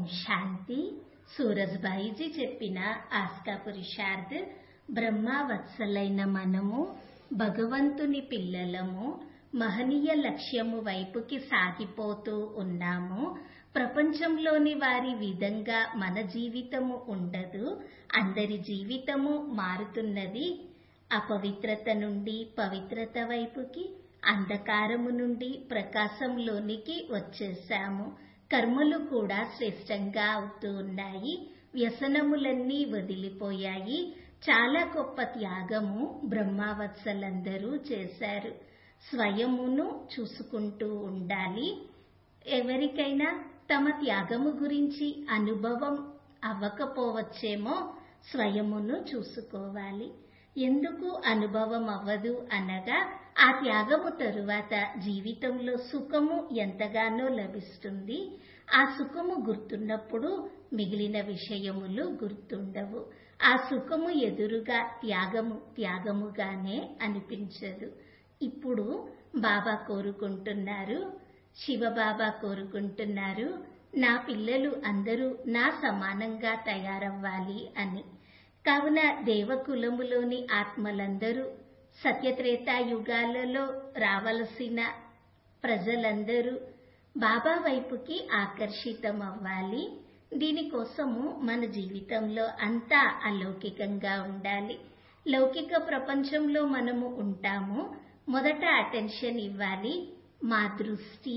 శాంతి సూరజ్భాయిజీ చెప్పిన ఆస్కా పురుషార్థ్ బ్రహ్మవత్సలైన మనము భగవంతుని పిల్లలము మహనీయ లక్ష్యము వైపుకి సాగిపోతూ ఉన్నాము ప్రపంచంలోని వారి విధంగా మన జీవితము ఉండదు అందరి జీవితము మారుతున్నది అపవిత్రత నుండి పవిత్రత వైపుకి అంధకారము నుండి ప్రకాశంలోనికి వచ్చేసాము కర్మలు కూడా శ్రేష్టంగా అవుతూ ఉన్నాయి వ్యసనములన్నీ వదిలిపోయాయి చాలా గొప్ప త్యాగము బ్రహ్మవత్సలందరూ చేశారు స్వయమును చూసుకుంటూ ఉండాలి ఎవరికైనా తమ త్యాగము గురించి అనుభవం అవ్వకపోవచ్చేమో స్వయమును చూసుకోవాలి ఎందుకు అనుభవం అవ్వదు అనగా ఆ త్యాగము తరువాత జీవితంలో సుఖము ఎంతగానో లభిస్తుంది ఆ సుఖము గుర్తున్నప్పుడు మిగిలిన విషయములు గుర్తుండవు ఆ సుఖము ఎదురుగా త్యాగము త్యాగముగానే అనిపించదు ఇప్పుడు బాబా కోరుకుంటున్నారు శివబాబా కోరుకుంటున్నారు నా పిల్లలు అందరూ నా సమానంగా తయారవ్వాలి అని కావున దేవకులములోని ఆత్మలందరూ సత్యత్రేతాయుగాలలో రావలసిన ప్రజలందరూ బాబా వైపుకి ఆకర్షితం అవ్వాలి దీనికోసము మన జీవితంలో అంతా అలౌకికంగా ఉండాలి లౌకిక ప్రపంచంలో మనము ఉంటాము మొదట అటెన్షన్ ఇవ్వాలి మా దృష్టి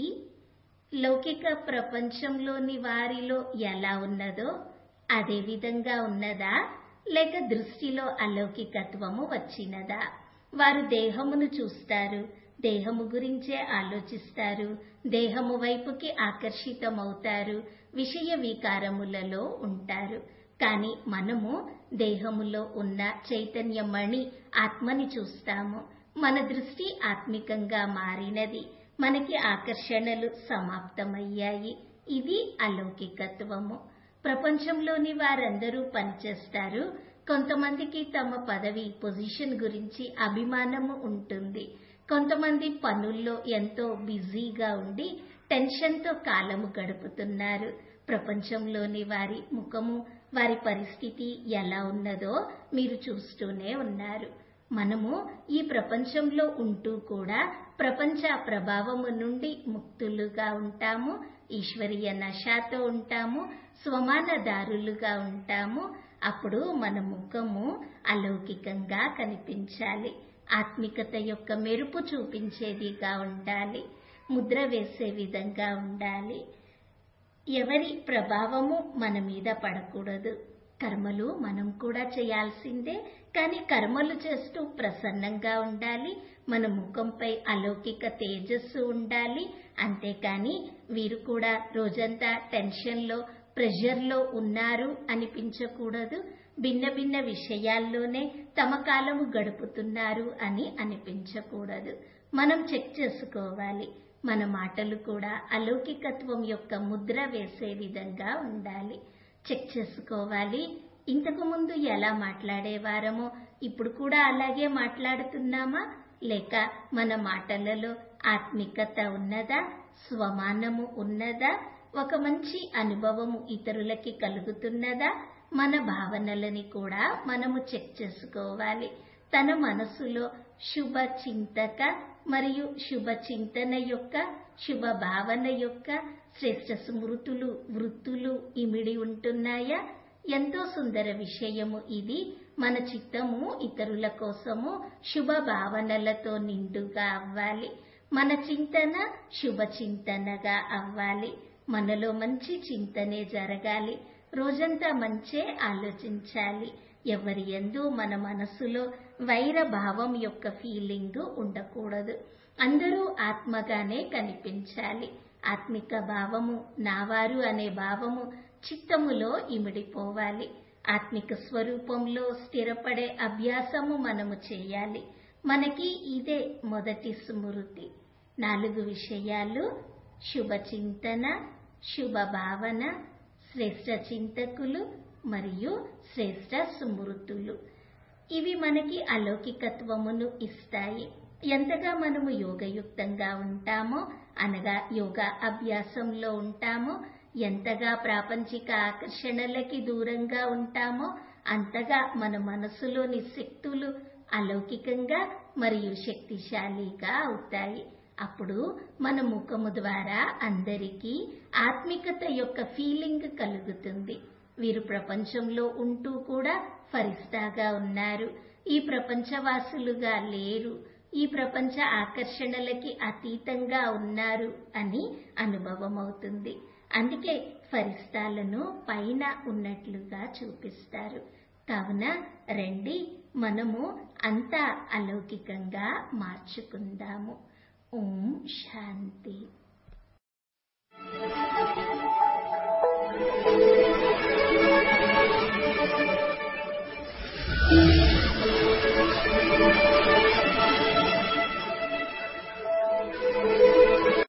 లౌకిక ప్రపంచంలోని వారిలో ఎలా ఉన్నదో అదే విధంగా ఉన్నదా లేక దృష్టిలో అలౌకికత్వము వచ్చినదా వారు దేహమును చూస్తారు దేహము గురించే ఆలోచిస్తారు దేహము వైపుకి ఆకర్షితమవుతారు విషయ వికారములలో ఉంటారు కానీ మనము దేహములో ఉన్న చైతన్యమణి ఆత్మని చూస్తాము మన దృష్టి ఆత్మికంగా మారినది మనకి ఆకర్షణలు సమాప్తమయ్యాయి ఇది అలౌకికత్వము ప్రపంచంలోని వారందరూ పనిచేస్తారు కొంతమందికి తమ పదవి పొజిషన్ గురించి అభిమానము ఉంటుంది కొంతమంది పనుల్లో ఎంతో బిజీగా ఉండి టెన్షన్తో కాలము గడుపుతున్నారు ప్రపంచంలోని వారి ముఖము వారి పరిస్థితి ఎలా ఉన్నదో మీరు చూస్తూనే ఉన్నారు మనము ఈ ప్రపంచంలో ఉంటూ కూడా ప్రపంచ ప్రభావము నుండి ముక్తులుగా ఉంటాము ఈశ్వరీయ నశాతో ఉంటాము స్వమానదారులుగా ఉంటాము అప్పుడు మన ముఖము అలౌకికంగా కనిపించాలి ఆత్మికత యొక్క మెరుపు చూపించేదిగా ఉండాలి ముద్ర వేసే విధంగా ఉండాలి ఎవరి ప్రభావము మన మీద పడకూడదు కర్మలు మనం కూడా చేయాల్సిందే కానీ కర్మలు చేస్తూ ప్రసన్నంగా ఉండాలి మన ముఖంపై అలౌకిక తేజస్సు ఉండాలి అంతేకాని వీరు కూడా రోజంతా టెన్షన్లో ప్రెషర్లో ఉన్నారు అనిపించకూడదు భిన్న భిన్న విషయాల్లోనే తమ కాలము గడుపుతున్నారు అని అనిపించకూడదు మనం చెక్ చేసుకోవాలి మన మాటలు కూడా అలౌకికత్వం యొక్క ముద్ర వేసే విధంగా ఉండాలి చెక్ చేసుకోవాలి ఇంతకు ముందు ఎలా మాట్లాడేవారమో ఇప్పుడు కూడా అలాగే మాట్లాడుతున్నామా లేక మన మాటలలో ఆత్మికత ఉన్నదా స్వమానము ఉన్నదా ఒక మంచి అనుభవము ఇతరులకి కలుగుతున్నదా మన భావనలని కూడా మనము చెక్ చేసుకోవాలి తన మనసులో శుభ చింతక మరియు శుభ చింతన యొక్క శుభ భావన యొక్క శ్రేష్ట స్మృతులు వృత్తులు ఇమిడి ఉంటున్నాయా ఎంతో సుందర విషయము ఇది మన చిత్తము ఇతరుల కోసము శుభ భావనలతో నిండుగా అవ్వాలి మన చింతన శుభ చింతనగా అవ్వాలి మనలో మంచి చింతనే జరగాలి రోజంతా మంచే ఆలోచించాలి ఎవరి ఎందు మన మనసులో వైర భావం యొక్క ఫీలింగ్ ఉండకూడదు అందరూ ఆత్మగానే కనిపించాలి ఆత్మిక భావము నావారు అనే భావము చిత్తములో ఇమిడిపోవాలి ఆత్మిక స్వరూపంలో స్థిరపడే అభ్యాసము మనము చేయాలి మనకి ఇదే మొదటి స్మృతి నాలుగు విషయాలు శుభ చింతన శుభ భావన శ్రేష్ట చింతకులు మరియు శ్రేష్ట స్మృతులు ఇవి మనకి అలౌకికత్వమును ఇస్తాయి ఎంతగా మనము యోగయుక్తంగా ఉంటామో అనగా యోగా అభ్యాసంలో ఉంటామో ఎంతగా ప్రాపంచిక ఆకర్షణలకి దూరంగా ఉంటామో అంతగా మన మనసులోని శక్తులు అలౌకికంగా మరియు శక్తిశాలిగా అవుతాయి అప్పుడు మన ముఖము ద్వారా అందరికీ ఆత్మికత యొక్క ఫీలింగ్ కలుగుతుంది వీరు ప్రపంచంలో ఉంటూ కూడా ఫరిస్తాగా ఉన్నారు ఈ ప్రపంచవాసులుగా లేరు ఈ ప్రపంచ ఆకర్షణలకి అతీతంగా ఉన్నారు అని అనుభవం అవుతుంది అందుకే ఫరిస్తాలను పైన ఉన్నట్లుగా చూపిస్తారు కావున రండి మనము అంతా అలౌకికంగా మార్చుకుందాము ఓం శాంతి Thank you.